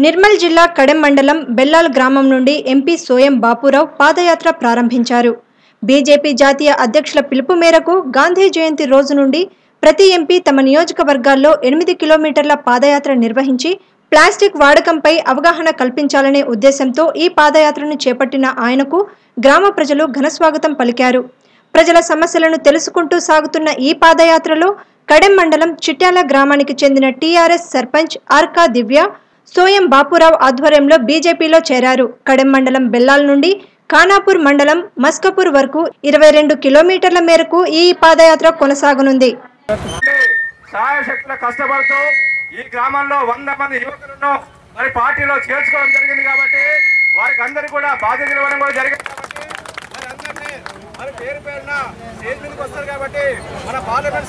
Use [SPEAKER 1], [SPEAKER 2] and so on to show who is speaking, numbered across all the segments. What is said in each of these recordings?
[SPEAKER 1] నిర్మల్ జిల్లా కడెం మండలం బెల్లాల్ గ్రామం నుండి ఎంపీ సోయం బాపురావు పాదయాత్ర ప్రారంభించారు బీజేపీ జాతీయ అధ్యక్షుల పిలుపు మేరకు గాంధీ జయంతి రోజు నుండి ప్రతి ఎంపీ తమ నియోజకవర్గాల్లో ఎనిమిది కిలోమీటర్ల పాదయాత్ర నిర్వహించి ప్లాస్టిక్ వాడకంపై అవగాహన కల్పించాలనే ఉద్దేశంతో ఈ పాదయాత్రను చేపట్టిన ఆయనకు గ్రామ ప్రజలు ఘనస్వాగతం పలికారు ప్రజల సమస్యలను తెలుసుకుంటూ సాగుతున్న ఈ పాదయాత్రలో కడెం మండలం చిట్యాల గ్రామానికి చెందిన టీఆర్ఎస్ సర్పంచ్ ఆర్కా దివ్య సోయం బాపురావు ఆధ్వర్యంలో బీజేపీలో చేరారు కడెం మండలం బెల్లాల్ నుండి ఖానాపూర్ మండలం మస్కపూర్ వరకు ఇరవై రెండు కిలోమీటర్ల మేరకు ఈ పాదయాత్ర కొనసాగనుంది
[SPEAKER 2] సహాయశక్తులు కష్టపడుతూ ఈ గ్రామంలో వంద మంది యువకులను మరి పార్టీలో చేర్చుకోవడం జరిగింది కాబట్టి వారికి అందరికీ కూడా బాధ్యతలు ఇవ్వడం కూడా జరిగింది కాబట్టి మరి అందరినీ మరి పేరు పేరున స్టేజ్ మీదకి వస్తారు కాబట్టి మన పార్లమెంట్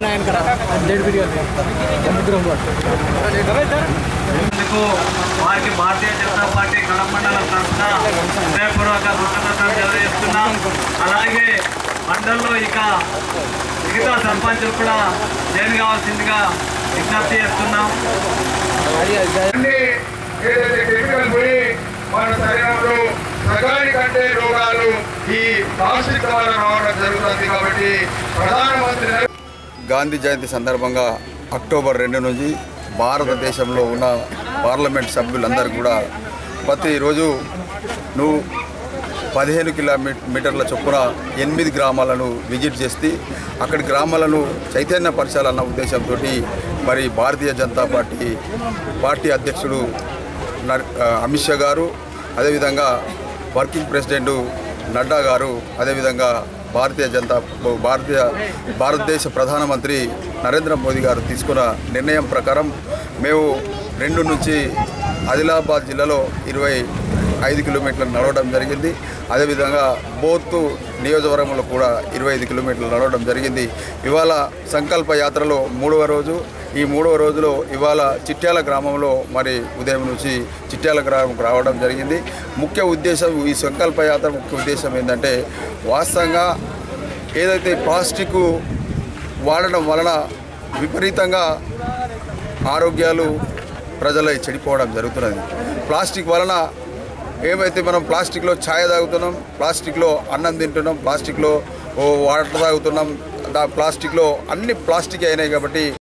[SPEAKER 3] ఇందుకు వారికి భారతీయ జనతా పార్టీ కడప మండలం తరఫున హృదయపూర్వక కృతజ్ఞతలు తెలియజేస్తున్నాం అలాగే మండలంలో ఇక మిగతా సర్పంచులు కూడా జైలు కావాల్సిందిగా విజ్ఞప్తి చేస్తున్నాం
[SPEAKER 2] అన్ని ఏదైతే కెమికల్ పోయి మన శరీరంలో సగానికంటే రోగాలు ఈ ప్లాస్టిక్ ద్వారా రావడం జరుగుతుంది కాబట్టి ప్రధానమంత్రి
[SPEAKER 4] గాంధీ జయంతి సందర్భంగా అక్టోబర్ రెండు నుంచి భారతదేశంలో ఉన్న పార్లమెంట్ సభ్యులందరూ కూడా ప్రతిరోజు నువ్వు పదిహేను కిలోమీటర్ల చొప్పున ఎనిమిది గ్రామాలను విజిట్ చేసి అక్కడి గ్రామాలను చైతన్యపరచాలన్న ఉద్దేశంతో మరి భారతీయ జనతా పార్టీ పార్టీ అధ్యక్షుడు నర్- ఆ, అమిత్ షా గారు అదేవిధంగా వర్కింగ్ ప్రెసిడెంట్ నడ్డా గారు అదేవిధంగా భారతీయ జనతా భారతీయ భారతదేశ ప్రధానమంత్రి నరేంద్ర మోదీ గారు తీసుకున్న నిర్ణయం ప్రకారం మేము రెండు నుంచి ఆదిలాబాద్ జిల్లాలో ఇరవై ఐదు కిలోమీటర్లు నడవడం జరిగింది అదేవిధంగా బోత్ నియోజకవర్గంలో కూడా ఇరవై ఐదు కిలోమీటర్లు నడవడం జరిగింది ఇవాళ సంకల్ప యాత్రలో మూడవ రోజు ఈ మూడవ రోజులో ఇవాళ చిట్యాల గ్రామంలో మరి ఉదయం నుంచి చిట్యాల గ్రామం రావడం జరిగింది ముఖ్య ఉద్దేశం ఈ సంకల్ప యాత్ర ముఖ్య ఉద్దేశం ఏంటంటే వాస్తవంగా ఏదైతే ప్లాస్టిక్ వాడడం వలన విపరీతంగా ఆరోగ్యాలు ప్రజల చెడిపోవడం జరుగుతున్నది ప్లాస్టిక్ వలన ఏమైతే మనం ప్లాస్టిక్లో ఛాయ్ తాగుతున్నాం ప్లాస్టిక్లో అన్నం తింటున్నాం ప్లాస్టిక్లో ఓ వాటర్ తాగుతున్నాం దా ప్లాస్టిక్లో అన్ని ప్లాస్టిక్ అయినాయి కాబట్టి